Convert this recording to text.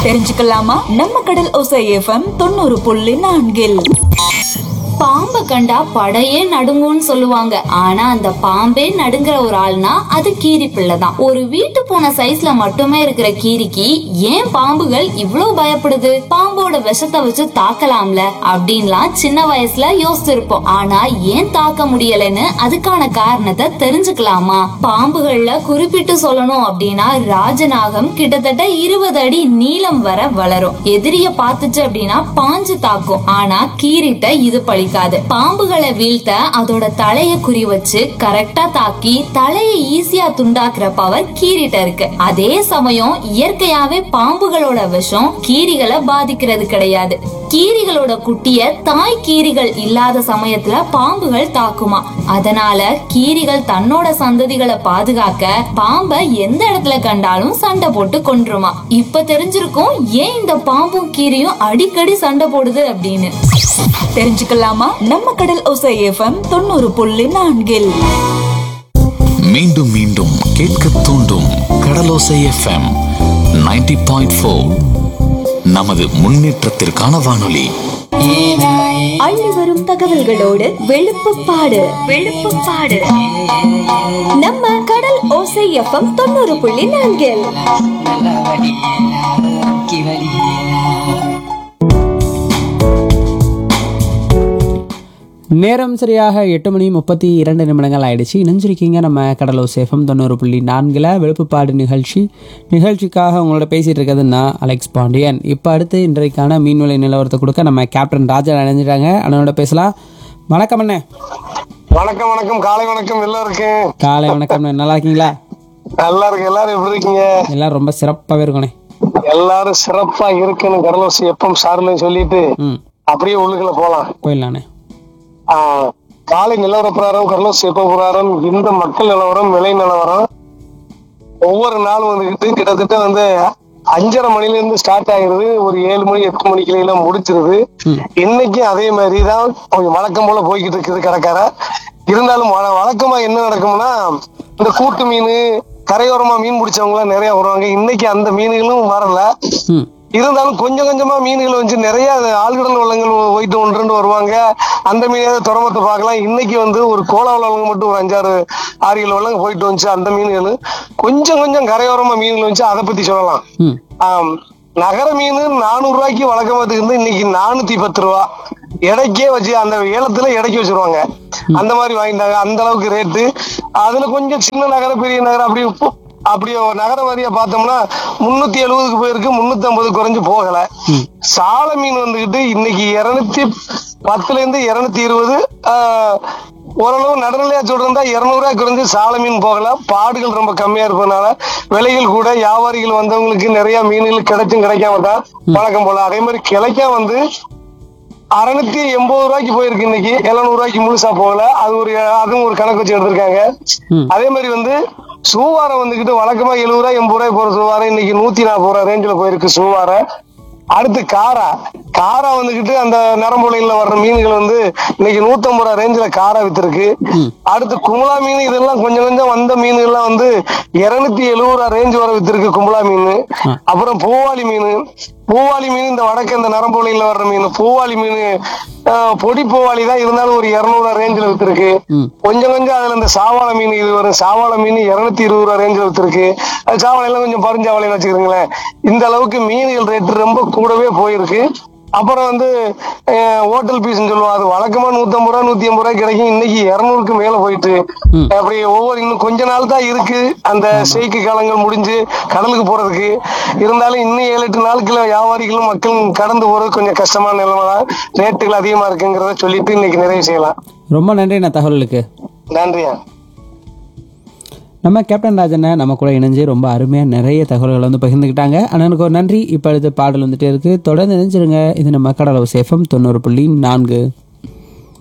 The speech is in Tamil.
தெரிஞ்சுக்கலாமா நம்ம கடல் ஒசை எஃப்எம் தொண்ணூறு புள்ளி நான்கில் பாம்பை கண்டா படையே நடுங்கும்னு சொல்லுவாங்க ஆனா அந்த பாம்பே நடுங்குற ஒரு ஆள்னா அது கீரி பிள்ளை தான் ஒரு வீட்டு பூனை சைஸ்ல மட்டுமே இருக்கிற கீரிக்கு ஏன் பாம்புகள் இவ்ளோ பயப்படுது பாம்போட விஷத்தை வச்சு தாக்கலாம்ல அப்படின்லாம் சின்ன வயசுல யோசிச்சிருப்போம் ஆனா ஏன் தாக்க முடியலன்னு அதுக்கான காரணத்தை தெரிஞ்சுக்கலாமா பாம்புகள்ல குறிப்பிட்டு சொல்லணும் அப்படின்னா ராஜநாகம் கிட்டத்தட்ட இருபது அடி நீளம் வர வளரும் எதிரிய பார்த்துச்சு அப்படின்னா பாஞ்சு தாக்கும் ஆனா கீரிட்ட இது பழிக்காது பாம்புகளை வீழ்த்த அதோட தலைய குறி வச்சு கரெக்டா தாக்கி தலையை ஈஸியா துண்டாக்குற பவர் கீரிட்ட இருக்கு அதே சமயம் இயற்கையாவே பாம்புகளோட விஷம் கீரிகளை பாதிக்கிறது கிடையாது கீரிகளோட குட்டிய தாய் கீரிகள் இல்லாத சமயத்துல பாம்புகள் தாக்குமா அதனால கீரிகள் தன்னோட சந்ததிகளை பாதுகாக்க பாம்பை எந்த இடத்துல கண்டாலும் சண்டை போட்டு கொன்றுமா இப்ப தெரிஞ்சிருக்கும் ஏன் இந்த பாம்பும் கீரியும் அடிக்கடி சண்டை போடுது அப்படின்னு தெரிஞ்சுக்கலாமா நம்ம கடல் ஒசை எஃப்எம் தொண்ணூறு புள்ளி நான்கில் மீண்டும் மீண்டும் கேட்க தூண்டும் கடலோசை எஃப்எம் 90.4 பாயிண்ட் ஃபோர் நமது முன்னேற்றத்திற்கான வானொலி அள்ளி வரும் தகவல்களோடு வெளுப்புப்பாடு வெளுப்புப்பாடு நம்ம கடல் ஓசை எஃப்எம் தொண்ணூறு புள்ளி நான்கில் நேரம் சரியாக எட்டு மணி முப்பத்தி இரண்டு நிமிடங்கள் ஆயிடுச்சு இணைஞ்சிருக்கீங்க நம்ம கடலோ சேஃபம் தொண்ணூறு புள்ளி நான்கில் விழுப்புப்பாடு நிகழ்ச்சி நிகழ்ச்சிக்காக உங்களோட பேசிகிட்டு இருக்கிறது நான் அலெக்ஸ் பாண்டியன் இப்போ அடுத்து இன்றைக்கான மீன்விலை நிலவரத்தை கொடுக்க நம்ம கேப்டன் ராஜா இணைஞ்சிட்டாங்க அண்ணனோட பேசலாம் வணக்கம் அண்ணே வணக்கம் வணக்கம் காலை வணக்கம் எல்லாருக்கும் காலை வணக்கம் அண்ணே. நல்லா இருக்கீங்களா நல்லா இருக்கு எல்லாரும் எப்படி இருக்கீங்க எல்லாம் ரொம்ப சிறப்பாகவே இருக்கணே எல்லாரும் சிறப்பா இருக்குன்னு கடலோசி எப்பம் சார்ல சொல்லிட்டு ம் அப்படியே உள்ளுக்குள்ள போலாம் போயிடலாண்ணே ஆஹ், காலை நிலவர பிரகாரம் கடலோசி எப்பம் பிரகாரம் இந்த மக்கள் நிலவரம் விலை நிலவரம் ஒவ்வொரு நாளும் வந்துகிட்டு கிட்டத்தட்ட வந்து அஞ்சரை மணில இருந்து ஸ்டார்ட் ஆகிருது ஒரு ஏழு மணி எட்டு மணிக்குள்ள எல்லாம் முடிச்சிருது இன்னைக்கு அதே மாதிரி தான் கொஞ்சம் வழக்கம் போல போய்கிட்டு இருக்குது கடற்கர இருந்தாலும் வழ- வழக்கமா என்ன நடக்கும்னா இந்த கூட்டு மீன் கரையோரமா மீன் பிடிச்சவங்க எல்லாம் நிறைய வருவாங்க இன்னைக்கு அந்த மீன்களும் வரல ம் இருந்தாலும் கொஞ்சம் கொஞ்சமா மீன்கள் வந்து நிறைய ஆழ்கடல் வள்ளங்கள் போயிட்டு ஒன்று ரெண்டு வருவாங்க அந்த மீனையாவது துறமத்தை பார்க்கலாம் இன்னைக்கு வந்து ஒரு கோலா வள்ளங்க மட்டும் ஒரு அஞ்சாறு ஆறு கிலோ வள்ளங்க போயிட்டு வந்துச்சு அந்த மீன்கள் கொஞ்சம் கொஞ்சம் கரையோரமா மீன்கள் வந்துச்சு அதை பத்தி சொல்லலாம் ம் ஆம், நகர மீன் நானூறு ரூபாய்க்கு வழக்கமாத்துக்கு இருந்து இன்னைக்கு நானூத்தி பத்து ரூபா எடைக்கே வச்சு அந்த ஏலத்துல எடைக்கு வச்சிருவாங்க அந்த மாதிரி வாங்கிட்டாங்க அந்த அளவுக்கு ரேட்டு அதுல கொஞ்சம் சின்ன நகர பெரிய நகரம் அப்படி உப்பு- அப்படியே ஒரு நகர வாரியா பார்த்தோம்னா முன்னூத்தி எழுபதுக்கு போயிருக்கு முன்னூத்தி ஐம்பது குறைஞ்சு போகல சால மீன் வந்துகிட்டு இன்னைக்கு இருநூத்தி பத்துல இருந்து இருநூத்தி இருபது ஆஹ், ஓரளவு நடுநிலையா சொல்றதா இருநூறுவா குறைஞ்சு சால மீன் போகல பாடுகள் ரொம்ப கம்மியா இருப்பதனால விலைகள் கூட வியாபாரிகள் வந்தவங்களுக்கு நிறைய மீன்கள் கிடைச்சும் கிடைக்காம தான் வழக்கம் போல அதே மாதிரி கிளைக்கா வந்து அறுநூத்தி எண்பது ரூபாய்க்கு போயிருக்கு இன்னைக்கு எழுநூறு ரூபாய்க்கு முழுசா போகல அது ஒரு அதுவும் ஒரு கணக்கு வச்சு எடுத்திருக்காங்க ம். அதே மாதிரி வந்து சூவாரம் வந்துகிட்டு வழக்கமா எழுபது ரூபாய் எண்பது ரூபாய் போற சூவாரம் இன்னைக்கு நூத்தி நாற்பது ரூபாய் ரேஞ்சில் போயிருக்கு சூவாரம் அடுத்து காரா காரா வந்துகிட்டு அந்த நரம்புலையில வர்ற மீன்கள் வந்து இன்னைக்கு நூத்தம்பது ரூபாய் ரேஞ்சில காரா வித்திருக்கு அடுத்து கும்பலா மீன் இதெல்லாம் கொஞ்சம் கொஞ்சம் வந்த மீன்கள்லாம் வந்து இருநூத்தி எழுபது ரூபாய் ரேஞ்ச் வர வித்திருக்கு கும்பலா மீன் அப்புறம் பூவாளி மீன் பூவாளி மீன் இந்த வடக்கு இந்த நரம்புலையில வர்ற மீன் பூவாளி மீன் ஆஹ், பொடி பூவாளி தான் இருந்தாலும் ஒரு இருநூறு ரேஞ்சில் வித்திருக்கு ம். கொஞ்சம் கொஞ்சம் அதுல இந்த சாவாள மீன் இது வரும் சாவாள மீன் இருநூத்தி இருபது ரூபா ரேஞ்சில் வித்திருக்கு அது சாவாளை எல்லாம் கொஞ்சம் பறிஞ்சாவளைன்னு வச்சுக்கிறீங்களேன் இந்த அளவுக்கு மீன்கள் ரேட்டு ரொம்ப கூடவே போயிருக்கு அப்புறம் வந்து அஹ், ஹோட்டல் பீஸ்ன்னு சொல்லுவோம் அது வழக்கமா நூத்தம்பது ரூபா நூத்தி ஐம்பது ரூபாய் கிடைக்கும் இன்னைக்கு இருநூறுக்கு மேல போயிட்டு அப்படி ஒவ்வொரு இன்னும் கொஞ்ச நாள் தான் இருக்கு அந்த செய்கை காலங்கள் முடிஞ்சு கடலுக்கு போறதுக்கு இருந்தாலும் இன்னும் ஏழு எட்டு நாளுக்குள்ள வியாபாரிகளும் மக்களும் கடந்து போறது கொஞ்சம் கஷ்டமான நிலைமை தான் ரேட்டுகள் அதிகமா இருக்குங்கிறத சொல்லிட்டு இன்னைக்கு நிறைவு செய்யலாம் ரொம்ப நன்றி நான் தகவலுக்கு நன்றியா நம்ம கேப்டன் ராஜனை நம்ம கூட இணைஞ்சு ரொம்ப அருமையாக நிறைய தகவல்களை வந்து பகிர்ந்துக்கிட்டாங்க அண்ணனுக்கு ஒரு நன்றி இப்போ அடுத்த பாடல் வந்துட்டே இருக்கு தொடர்ந்து இணைஞ்சிருங்க இது நம்ம கடலவு சேஃபம் தொண்ணூறு புள்ளி நான்கு